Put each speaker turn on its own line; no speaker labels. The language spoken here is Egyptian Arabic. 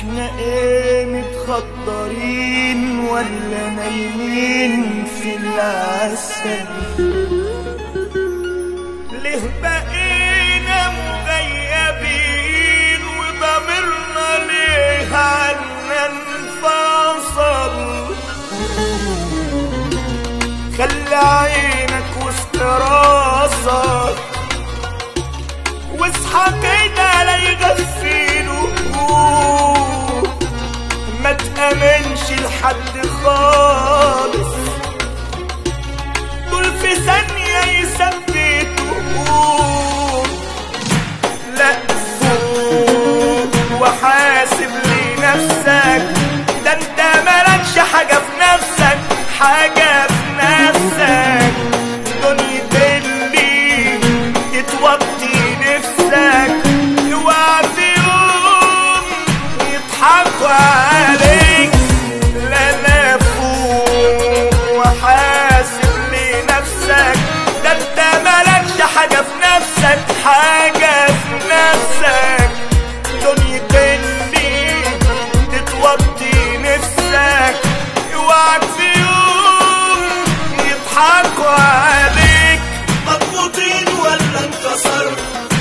احنا ايه متخدرين ولا نايمين في العسل ليه بقينا مغيبين وضميرنا ليه عنا انفصل خلي عينك وسط راسك واصحى كده لا يغفلوا ما تأمنش لحد خالص دول في ثانية يثبتوا لا فوق وحاسب لنفسك ده انت مالكش حاجة في نفسك حاجة في نفسك دنيا اللي تتوطي نفسك اوعى في يوم يضحكوا عليك لا لا فوق وحاسب لنفسك ده انت مالكش حاجة في نفسك حاجة في نفسك دنيا اللي تتوطي نفسك اوعك في يوم يضحكوا عليك مضغوطين ولا انكسرت